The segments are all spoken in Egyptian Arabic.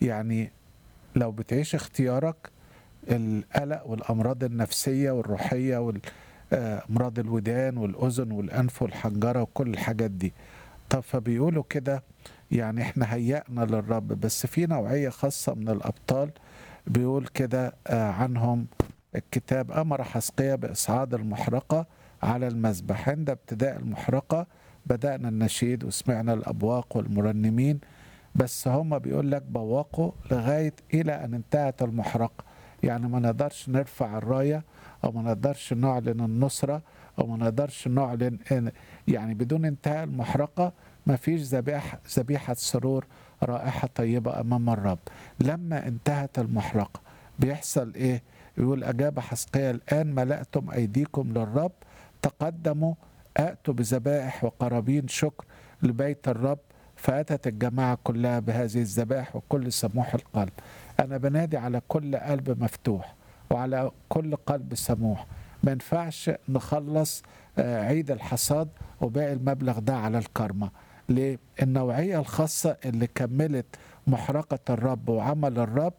يعني لو بتعيش اختيارك القلق والامراض النفسيه والروحيه والامراض الودان والاذن والانف والحنجره وكل الحاجات دي طب فبيقولوا كده يعني احنا هيأنا للرب بس في نوعيه خاصه من الابطال بيقول كده آه، عنهم الكتاب امر حسقية باصعاد المحرقه على المذبح عند ابتداء المحرقه بدأنا النشيد وسمعنا الأبواق والمرنمين بس هم بيقول لك بواقوا لغاية إلى أن انتهت المحرقة يعني ما نقدرش نرفع الراية أو ما نقدرش نعلن النصرة أو ما نقدرش نعلن إن يعني بدون انتهاء المحرقة ما فيش ذبيحة ذبيحة سرور رائحة طيبة أمام الرب لما انتهت المحرقة بيحصل إيه يقول أجاب حسقية الآن ملأتم أيديكم للرب تقدموا أتوا بذبائح وقرابين شكر لبيت الرب فأتت الجماعة كلها بهذه الذبائح وكل سموح القلب أنا بنادي على كل قلب مفتوح وعلى كل قلب سموح ما ينفعش نخلص آه، عيد الحصاد وباقي المبلغ ده على الكرمة ليه؟ النوعية الخاصة اللي كملت محرقة الرب وعمل الرب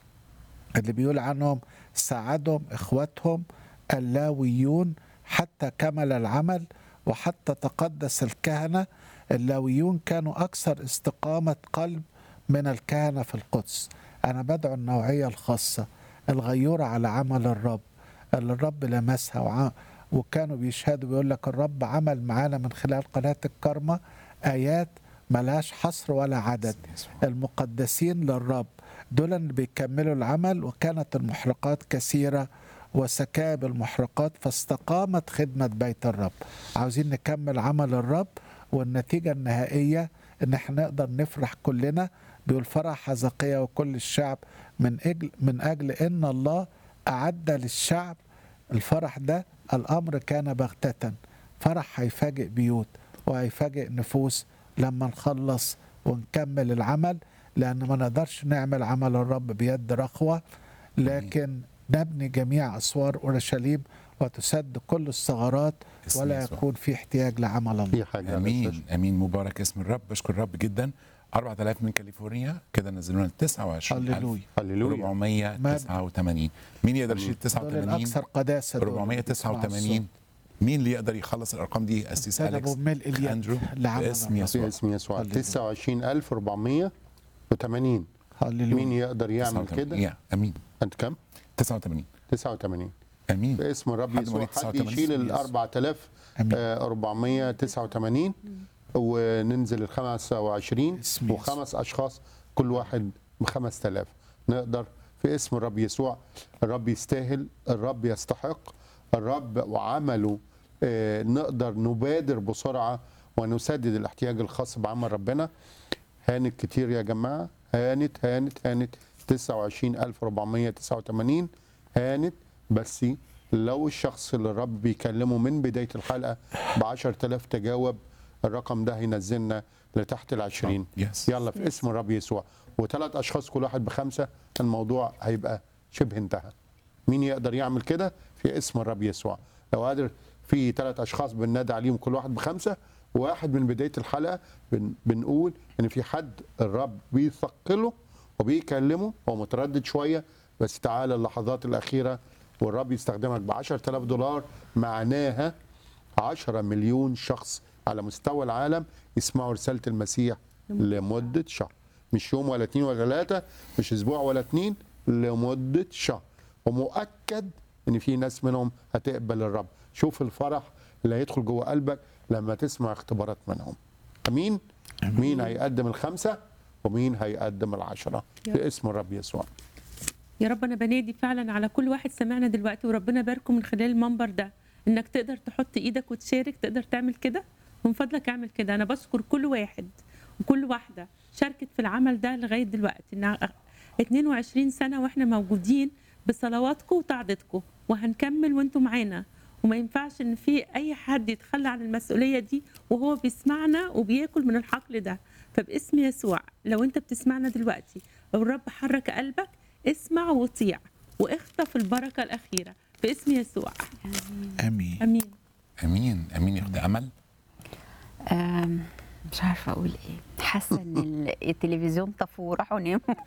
اللي بيقول عنهم ساعدهم إخواتهم اللاويون حتى كمل العمل وحتى تقدس الكهنة اللاويون كانوا أكثر استقامة قلب من الكهنة في القدس أنا بدعو النوعية الخاصة الغيورة على عمل الرب اللي الرب لمسها وع... وكانوا بيشهدوا بيقول لك الرب عمل معانا من خلال قناة الكرمة آيات ملهاش حصر ولا عدد المقدسين للرب دول اللي بيكملوا العمل وكانت المحرقات كثيرة وسكائب المحرقات فاستقامت خدمة بيت الرب عاوزين نكمل عمل الرب والنتيجة النهائية ان احنا نقدر نفرح كلنا بيقول فرح حزقية وكل الشعب من اجل من اجل ان الله اعد للشعب الفرح ده الامر كان بغتة فرح هيفاجئ بيوت وهيفاجئ نفوس لما نخلص ونكمل العمل لان ما نقدرش نعمل عمل الرب بيد رخوة لكن نبني جميع اسوار اورشليم وتسد كل الثغرات باسم ولا يسوع. يكون في احتياج لعمل الله في حاجه يا أستاذ. امين امين مبارك اسم الرب بشكر الرب جدا 4000 من كاليفورنيا كده نزلوا لنا 29000 هللويا هللويا 489 مين يقدر يشيل دول 89 الاكثر قداسه دول. 489 مين اللي يقدر يخلص الارقام دي اسيس سلبوا اليكس بملء اليد اندرو لعمل باسم الرب. يسوع في اسم يسوع هللويا. 29480 هللويا مين يقدر يعمل 89. كده يا امين انت كم 89 89 امين باسم الرب حد يسوع مواليد حد 89 يشيل ال يسوع. 4489 وننزل ال 25 اسم يسوع. وخمس اشخاص كل واحد ب 5000 نقدر في اسم الرب يسوع الرب يستاهل الرب يستحق الرب وعمله آه، نقدر نبادر بسرعه ونسدد الاحتياج الخاص بعمل ربنا هانت كتير يا جماعه هانت هانت هانت 29489 هانت بس لو الشخص اللي الرب بيكلمه من بدايه الحلقه ب 10000 تجاوب الرقم ده هينزلنا لتحت ال 20 يس يلا في اسم الرب يسوع وثلاث اشخاص كل واحد بخمسه الموضوع هيبقى شبه انتهى مين يقدر يعمل كده في اسم الرب يسوع لو قادر في ثلاث اشخاص بننادي عليهم كل واحد بخمسه واحد من بدايه الحلقه بن بنقول ان في حد الرب بيثقله وبيكلمه هو متردد شويه بس تعالى اللحظات الاخيره والرب يستخدمك ب 10000 دولار معناها 10 مليون شخص على مستوى العالم يسمعوا رساله المسيح لمده شهر مش يوم ولا اتنين ولا ثلاثه مش اسبوع ولا اتنين لمده شهر ومؤكد ان في ناس منهم هتقبل الرب شوف الفرح اللي هيدخل جوه قلبك لما تسمع اختبارات منهم امين مين هيقدم الخمسه ومين هيقدم العشره في اسم الرب يسوع يا رب انا بنادي فعلا على كل واحد سمعنا دلوقتي وربنا باركه من خلال المنبر ده انك تقدر تحط ايدك وتشارك تقدر تعمل كده من فضلك اعمل كده انا بشكر كل واحد وكل واحده شاركت في العمل ده لغايه دلوقتي إنها 22 سنه واحنا موجودين بصلواتكم وتعضيدكم وهنكمل وانتم معانا وما ينفعش ان في اي حد يتخلى عن المسؤوليه دي وهو بيسمعنا وبياكل من الحقل ده فباسم يسوع لو انت بتسمعنا دلوقتي لو الرب حرك قلبك اسمع وطيع واخطف البركه الاخيره باسم يسوع امين امين امين امين يا اخت امل آم، مش عارفه اقول ايه حاسه ان ال- التلفزيون طفوا وراحوا ناموا